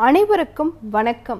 அனைவருக்கும் வணக்கம்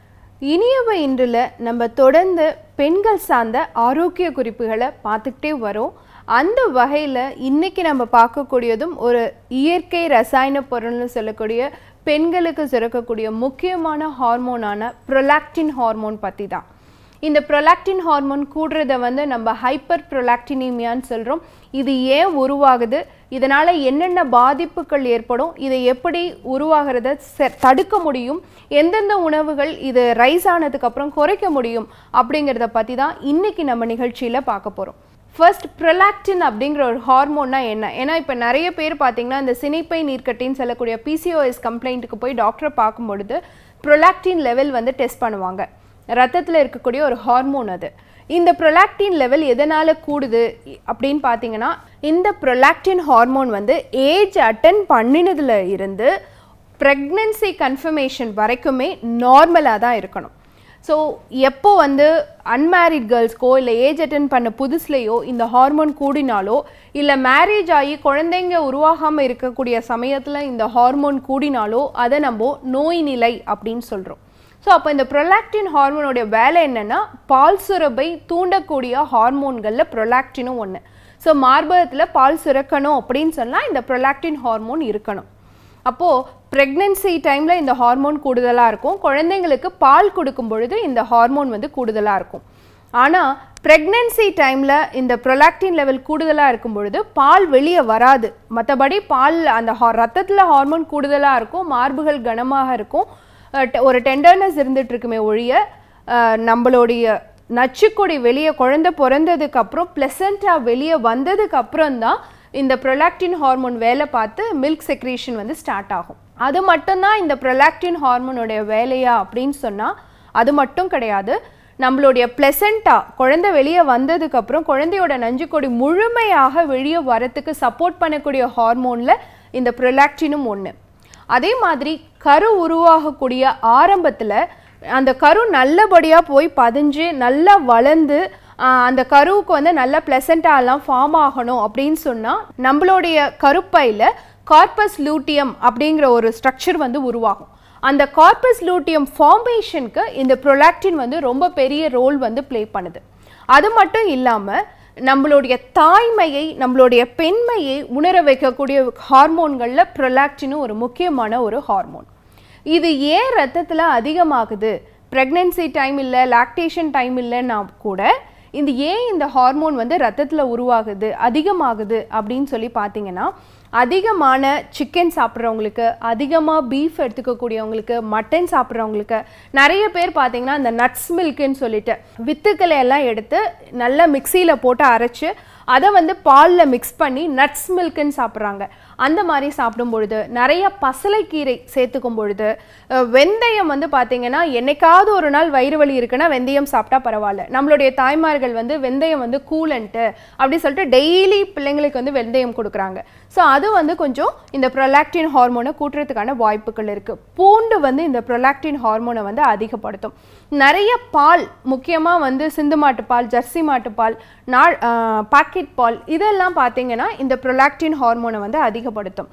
இனியவ இன்றில் நம்ம தொடர்ந்து பெண்கள் சார்ந்த ஆரோக்கிய குறிப்புகளை பார்த்துக்கிட்டே வரோம் அந்த வகையில் இன்னைக்கு நம்ம பார்க்கக்கூடியதும் ஒரு இயற்கை ரசாயன பொருள்னு சொல்லக்கூடிய பெண்களுக்கு சுரக்கக்கூடிய முக்கியமான ஹார்மோனான ப்ரொலாக்டின் ஹார்மோன் பற்றி தான் இந்த ப்ரொலாக்டின் ஹார்மோன் கூடுறத வந்து நம்ம ஹைப்பர் ப்ரொலாக்டினிமியான்னு சொல்கிறோம் இது ஏன் உருவாகுது இதனால் என்னென்ன பாதிப்புகள் ஏற்படும் இதை எப்படி உருவாகிறத செ- தடுக்க முடியும் எந்தெந்த உணவுகள் இது ரைஸ் ஆனதுக்கப்புறம் குறைக்க முடியும் அப்படிங்கிறத பற்றி தான் இன்னைக்கு நம்ம நிகழ்ச்சியில் பார்க்க போகிறோம் ஃபர்ஸ்ட் ப்ரொலாக்டின் அப்படிங்கிற ஒரு ஹார்மோன்னா என்ன ஏன்னா இப்போ நிறைய பேர் பார்த்தீங்கன்னா இந்த சினைப்பை நீர்க்கட்டின்னு சொல்லக்கூடிய பிசிஓஎஸ் கம்ப்ளைண்ட்டுக்கு போய் டாக்டரை பார்க்கும் பொழுது ப்ரொலாக்டின் லெவல் வந்து டெஸ்ட் பண்ணுவாங்க ரத்தத்தில் இருக்கக்கூடிய ஒரு ஹார்மோன் அது இந்த ப்ரொலாக்டின் லெவல் எதனால் கூடுது இ- அப்படின்னு பார்த்தீங்கன்னா இந்த ப்ரொலாக்டின் ஹார்மோன் வந்து ஏஜ் அட்டன் பண்ணினதுல இருந்து ப்ரெக்னன்சி கன்ஃபர்மேஷன் வரைக்குமே நார்மலாக தான் இருக்கணும் ஸோ எப்போ வந்து அன்மேரிட் கேர்ள்ஸ்க்கோ இல்லை ஏஜ் அட்டன் பண்ண புதுசுலையோ இந்த ஹார்மோன் கூடினாலோ இல்லை மேரேஜ் ஆகி குழந்தைங்க உருவாகாமல் இருக்கக்கூடிய சமயத்தில் இந்த ஹார்மோன் கூடினாலோ அதை நம்ம நோய் நிலை அப்படின்னு சொல்கிறோம் ஸோ அப்போ இந்த ப்ரொலாக்டின் ஹார்மோனுடைய வேலை என்னென்னா பால் சுரப்பை தூண்டக்கூடிய ஹார்மோன்களில் ப்ரொலாக்டினும் ஒன்று ஸோ மார்பகத்தில் பால் சுரக்கணும் அப்படின்னு சொன்னால் இந்த ப்ரொலாக்டின் ஹார்மோன் இருக்கணும் அப்போது ப்ரெக்னென்சி டைமில் இந்த ஹார்மோன் கூடுதலாக இருக்கும் குழந்தைங்களுக்கு பால் கொடுக்கும் பொழுது இந்த ஹார்மோன் வந்து கூடுதலாக இருக்கும் ஆனால் ப்ரெக்னென்சி டைமில் இந்த ப்ரொலாக்டின் லெவல் கூடுதலாக இருக்கும் பொழுது பால் வெளியே வராது மற்றபடி பால் அந்த ஹா ரத்தத்தில் ஹார்மோன் கூடுதலாக இருக்கும் மார்புகள் கனமாக இருக்கும் அஹ் டெ- ஒரு டெண்டர்னஸ் இருந்துட்டு இருக்குமே ஒழிய அஹ் நம்மளுடைய நச்சுக்கொடி வெளியே குழந்தை பிறந்ததுக்கு அப்புறம் பிளசண்டா வெளியே வந்ததுக்கு அப்புறம் தான் இந்த ப்ரொலாக்டின் ஹார்மோன் வேலை பார்த்து மில்க் செக்ரேஷன் வந்து ஸ்டார்ட் ஆகும் அது மட்டும்தான் இந்த ப்ரொலாக்டின் ஹார்மோனுடைய வேலையா அப்படின்னு சொன்னால் அது மட்டும் கிடையாது நம்மளுடைய பிளசண்டா குழந்தை வெளியே வந்ததுக்கு அப்புறம் குழந்தையோட நஞ்சுக்கொடி முழுமையாக வெளியே வரத்துக்கு சப்போர்ட் பண்ணக்கூடிய ஹார்மோனில் இந்த ப்ரொலாக்டினும் ஒன்று அதே மாதிரி கரு உருவாகக்கூடிய ஆரம்பத்தில் அந்த கரு நல்லபடியாக போய் பதிஞ்சு நல்லா வளர்ந்து ஆஹ், அந்த கருவுக்கு வந்து நல்ல பிளசண்டாலாம் ஃபார்ம் ஆகணும் அப்படின்னு சொன்னால் நம்மளுடைய கருப்பையில் கார்பஸ் லூட்டியம் அப்படிங்கிற ஒரு ஸ்ட்ரக்சர் வந்து உருவாகும் அந்த கார்பஸ் லூட்டியம் ஃபார்மேஷனுக்கு இந்த ப்ரொலாக்டின் வந்து ரொம்ப பெரிய ரோல் வந்து ப்ளே பண்ணுது அது மட்டும் இல்லாமல் நம்மளுடைய தாய்மையை நம்மளுடைய பெண்மையை உணர வைக்கக்கூடிய ஹார்மோன்களில் ப்ரொலாக்டினும் ஒரு முக்கியமான ஒரு ஹார்மோன் இது ஏன் ரத்தத்தில் அதிகமாகுது ப்ரெக்னென்சி டைம் இல்லை லாக்டேஷன் டைம் இல்லைன்னா கூட இந்த ஏன் இந்த ஹார்மோன் வந்து ரத்தத்தில் உருவாகுது அதிகமாகுது அப்படின்னு சொல்லி பார்த்தீங்கன்னா அதிகமான சிக்கன் சாப்பிட்றவங்களுக்கு அதிகமாக பீஃப் எடுத்துக்கக்கூடியவங்களுக்கு மட்டன் சாப்பிட்றவங்களுக்கு நிறைய பேர் பார்த்தீங்கன்னா இந்த நட்ஸ் மில்க்குன்னு சொல்லிட்டு வித்துக்களை எல்லாம் எடுத்து நல்லா மிக்சியில் போட்டு அரைச்சு அதை வந்து பாலில் மிக்ஸ் பண்ணி நட்ஸ் மில்க்குன்னு சாப்பிட்றாங்க அந்த மாதிரி சாப்பிடும் பொழுது நிறைய பசலைக்கீரை சேர்த்துக்கும் பொழுது அஹ், வெந்தயம் வந்து பார்த்தீங்கன்னா என்னைக்காவது ஒரு நாள் வயிறு வலி இருக்குன்னா வெந்தயம் சாப்பிட்டா பரவாயில்ல நம்மளுடைய தாய்மார்கள் வந்து வெந்தயம் வந்து கூலன்ட்டு அப்படி சொல்லிட்டு டெய்லி பிள்ளைங்களுக்கு வந்து வெந்தயம் கொடுக்குறாங்க ஸோ அது வந்து கொஞ்சம் இந்த ப்ரொலாக்டின் ஹார்மோனை கூட்டுறதுக்கான வாய்ப்புகள் இருக்குது பூண்டு வந்து இந்த ப்ரொலாக்டின் ஹார்மோனை வந்து அதிகப்படுத்தும் நிறைய பால் முக்கியமாக வந்து சிந்து மாட்டு பால் ஜெர்சி மாட்டு பால் நாள் பாக்கெட் பால் இதெல்லாம் பார்த்தீங்கன்னா இந்த ப்ரொலாக்டின் ஹார்மோனை வந்து அதிகப்படுத்தும்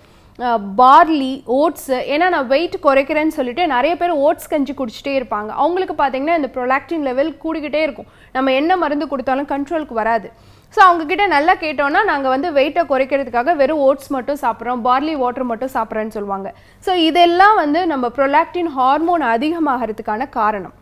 பார்லி ஓட்ஸ் ஏன்னா நான் வெயிட் குறைக்கிறேன்னு சொல்லிட்டு நிறைய பேர் ஓட்ஸ் கஞ்சி குடிச்சிட்டே இருப்பாங்க அவங்களுக்கு பார்த்தீங்கன்னா இந்த ப்ரொலாக்டின் லெவல் கூடிக்கிட்டே இருக்கும் நம்ம என்ன மருந்து கொடுத்தாலும் கண்ட்ரோலுக்கு வராது ஸோ அவங்கக்கிட்ட நல்லா கேட்டோம்னா நாங்கள் வந்து வெயிட்டை குறைக்கிறதுக்காக வெறும் ஓட்ஸ் மட்டும் சாப்பிட்றோம் பார்லி வாட்டர் மட்டும் சாப்பிட்றேன்னு சொல்லுவாங்க ஸோ இதெல்லாம் வந்து நம்ம ப்ரொலாக்டின் ஹார்மோன் அதிகமாகிறதுக்கான காரணம்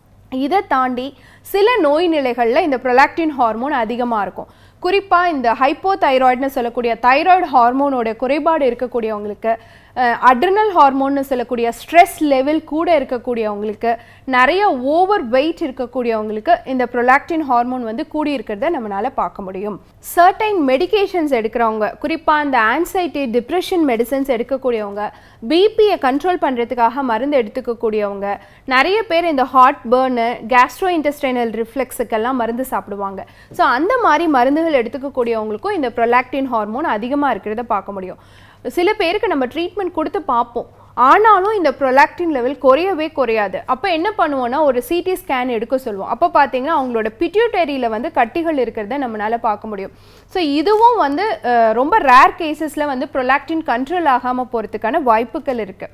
இதை தாண்டி சில நோய் நிலைகளில் இந்த ப்ரொலாக்டின் ஹார்மோன் அதிகமாக இருக்கும் குறிப்பாக இந்த ஹைப்போதைராய்டுன்னு சொல்லக்கூடிய தைராய்டு ஹார்மோனோட குறைபாடு இருக்கக்கூடியவங்களுக்கு அட்ரினல் ஹார்மோன்னு சொல்லக்கூடிய ஸ்ட்ரெஸ் லெவல் கூட இருக்கக்கூடியவங்களுக்கு நிறைய ஓவர் வெயிட் இருக்கக்கூடியவங்களுக்கு இந்த ப்ரொலாக்டின் ஹார்மோன் வந்து கூடி இருக்கிறத நம்மளால பார்க்க முடியும் சர்டைன் மெடிகேஷன்ஸ் எடுக்கிறவங்க குறிப்பாக இந்த ஆன்சைட்டி டிப்ரெஷன் மெடிசன்ஸ் எடுக்கக்கூடியவங்க பிபியை கண்ட்ரோல் பண்ணுறதுக்காக மருந்து எடுத்துக்கக்கூடியவங்க நிறைய பேர் இந்த ஹார்ட் பேர்னு கேஸ்ட்ரோ இன்டெஸ்டைனல் ரிஃப்ளெக்ஸுக்கெல்லாம் மருந்து சாப்பிடுவாங்க ஸோ அந்த மாதிரி மருந்துகள் எடுத்துக்கக்கூடியவங்களுக்கும் இந்த ப்ரொலாக்டின் ஹார்மோன் அதிகமாக இருக்கிறத பார்க்க முடியும் சில பேருக்கு நம்ம ட்ரீட்மெண்ட் கொடுத்து பார்ப்போம் ஆனாலும் இந்த ப்ரொலாக்டின் லெவல் குறையவே குறையாது அப்போ என்ன பண்ணுவோம்னா ஒரு சிடி ஸ்கேன் எடுக்க சொல்லுவோம் அப்போ பார்த்தீங்கன்னா அவங்களோட பிட்யூட்டரியில் வந்து கட்டிகள் இருக்கிறத நம்மளால பார்க்க முடியும் ஸோ இதுவும் வந்து அஹ், ரொம்ப ரேர் கேசஸில் வந்து ப்ரொலாக்டின் கண்ட்ரோல் ஆகாமல் போகிறதுக்கான வாய்ப்புகள் இருக்குது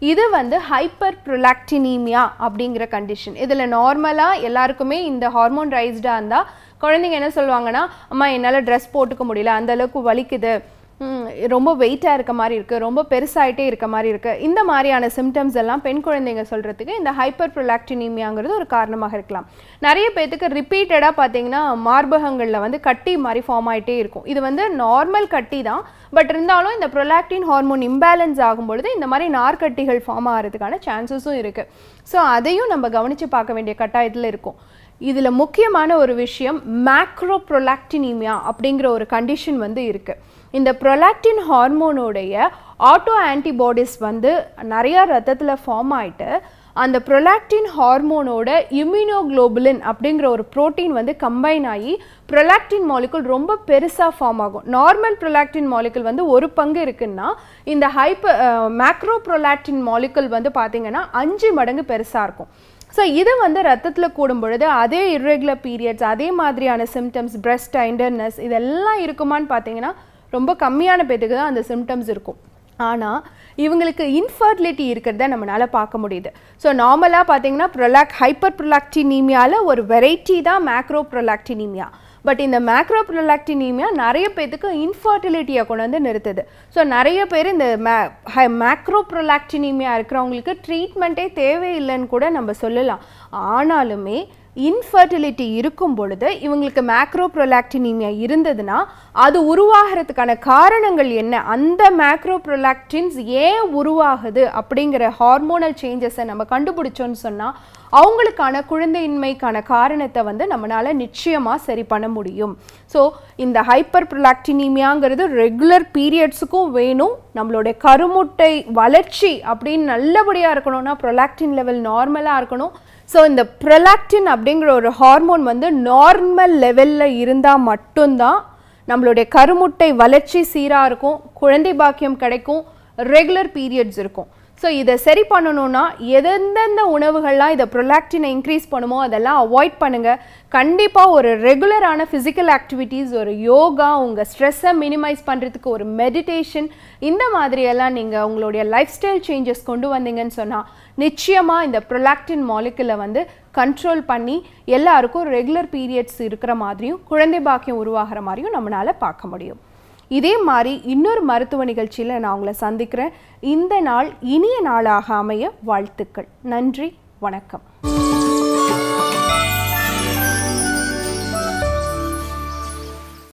இது வந்து ஹைப்பர் ப்ரொலாக்டினீமியா அப்படிங்கிற கண்டிஷன் இதில் நார்மலாக எல்லாருக்குமே இந்த ஹார்மோன் ரைஸ்டாக இருந்தால் குழந்தைங்க என்ன சொல்லுவாங்கன்னா அம்மா என்னால் ட்ரெஸ் போட்டுக்க முடியல அந்த அளவுக்கு வலிக்குது ம், ரொம்ப வெயிட்டாக இருக்க மாதிரி இருக்குது ரொம்ப பெருசாயிட்டே இருக்க மாதிரி இருக்குது இந்த மாதிரியான சிம்டம்ஸ் எல்லாம் பெண் குழந்தைங்க சொல்கிறதுக்கு இந்த ஹைப்பர் ப்ரொலாக்டினீமியாங்கிறது ஒரு காரணமாக இருக்கலாம் நிறைய பேர்த்துக்கு ரிப்பீட்டடாக பார்த்தீங்கன்னா மார்பகங்களில் வந்து கட்டி மாதிரி ஃபார்ம் ஆயிட்டே இருக்கும் இது வந்து நார்மல் கட்டி தான் பட் இருந்தாலும் இந்த ப்ரொலாக்டின் ஹார்மோன் இம்பேலன்ஸ் ஆகும் பொழுது இந்த மாதிரி நார்க்கட்டிகள் ஃபார்ம் ஆகிறதுக்கான சான்சஸும் இருக்குது ஸோ அதையும் நம்ம கவனித்து பார்க்க வேண்டிய கட்டாயத்தில் இருக்கும் இதில் முக்கியமான ஒரு விஷயம் மேக்ரோ ப்ரொலாக்டினீமியா அப்படிங்கிற ஒரு கண்டிஷன் வந்து இருக்குது இந்த ப்ரொலாக்டின் ஹார்மோனோடைய ஆட்டோ ஆன்டிபாடிஸ் வந்து நிறையா ரத்தத்தில் ஃபார்ம் ஆயிட்டு அந்த ப்ரொலாக்டின் ஹார்மோனோட இம்யூனோகுளோபுலின் அப்படிங்கிற ஒரு புரோட்டீன் வந்து கம்பைன் ஆகி ப்ரொலாக்டின் மாலிகுல் ரொம்ப பெருசாக ஃபார்ம் ஆகும் நார்மல் ப்ரொலாக்டின் மாலிகுல் வந்து ஒரு பங்கு இருக்குன்னா இந்த ஹைப்பர் மேக்ரோ ப்ரொலாக்டின் மாலிகுல் வந்து பார்த்தீங்கன்னா அஞ்சு மடங்கு பெருசாக இருக்கும் ஸோ இது வந்து ரத்தத்தில் கூடும் பொழுது அதே irregular பீரியட்ஸ் அதே மாதிரியான சிம்டம்ஸ் breast டெண்டர்னஸ் இதெல்லாம் இருக்குமான்னு பார்த்தீங்கன்னா ரொம்ப கம்மியான பேத்துக்கு தான் அந்த சிம்டம்ஸ் இருக்கும் ஆனால் இவங்களுக்கு இன்ஃபர்டிலிட்டி இருக்கிறத நம்மளால பார்க்க முடியுது ஸோ நார்மலாக பார்த்தீங்கன்னா ப்ரொலாக் ஹைப்பர் ப்ரொலாக்டினீமியாவில் ஒரு வெரைட்டி தான் மேக்ரோ ப்ரொலாக்டினீமியா பட் இந்த மேக்ரோ ப்ரொலாக்டினீமியா நிறைய பேத்துக்கு இன்ஃபர்டிலிட்டியை கொண்டு வந்து நிறுத்துது ஸோ நிறைய பேர் இந்த மே மேக்ரோ ப்ரொலாக்டினீமியா இருக்கிறவங்களுக்கு ட்ரீட்மெண்ட்டே தேவையில்லைன்னு கூட நம்ம சொல்லலாம் ஆனாலுமே இன்ஃபர்டிலிட்டி இருக்கும் பொழுது இவங்களுக்கு மேக்ரோ ப்ரொலாக்டினீமியா இருந்ததுன்னா அது உருவாகிறதுக்கான காரணங்கள் என்ன அந்த மேக்ரோ ப்ரொலாக்டின்ஸ் ஏன் உருவாகுது அப்படிங்கிற ஹார்மோனல் சேஞ்சஸை நம்ம கண்டுபிடிச்சோன்னு சொன்னால் அவங்களுக்கான குழந்தையின்மைக்கான காரணத்தை வந்து நம்மளால நிச்சயமாக சரி பண்ண முடியும் ஸோ இந்த ஹைப்பர் ப்ரொலாக்டினீமியாங்கிறது ரெகுலர் பீரியட்ஸுக்கும் வேணும் நம்மளுடைய கருமுட்டை வளர்ச்சி அப்படின்னு நல்லபடியாக இருக்கணும்னா ப்ரொலாக்டின் லெவல் நார்மலாக இருக்கணும் ஸோ இந்த ப்ரொலாக்டின் அப்படிங்கிற ஒரு ஹார்மோன் வந்து நார்மல் லெவலில் இருந்தால் மட்டும்தான் நம்மளுடைய கருமுட்டை வளர்ச்சி சீராக இருக்கும் குழந்தை பாக்கியம் கிடைக்கும் ரெகுலர் பீரியட்ஸ் இருக்கும் ஸோ இதை சரி பண்ணணும்னா எந்தெந்த உணவுகள்லாம் இதை ப்ரொலாக்டினை இன்க்ரீஸ் பண்ணுமோ அதெல்லாம் அவாய்ட் பண்ணுங்கள் கண்டிப்பாக ஒரு ரெகுலரான ஃபிசிக்கல் ஆக்டிவிட்டீஸ் ஒரு யோகா உங்கள் ஸ்ட்ரெஸ்ஸை மினிமைஸ் பண்ணுறதுக்கு ஒரு மெடிடேஷன் இந்த மாதிரியெல்லாம் நீங்கள் உங்களுடைய லைஃப் ஸ்டைல் சேஞ்சஸ் கொண்டு வந்தீங்கன்னு சொன்னால் நிச்சயமாக இந்த ப்ரொலாக்டின் மாலிகுலை வந்து கண்ட்ரோல் பண்ணி எல்லாருக்கும் ரெகுலர் பீரியட்ஸ் இருக்கிற மாதிரியும் குழந்தை பாக்கியம் உருவாகிற மாதிரியும் நம்மளால் பார்க்க முடியும் இதே மாதிரி இன்னொரு மருத்துவ நிகழ்ச்சியில் நான் உங்களை சந்திக்கிறேன் இந்த நாள் இனிய நாளாக அமைய வாழ்த்துக்கள் நன்றி வணக்கம்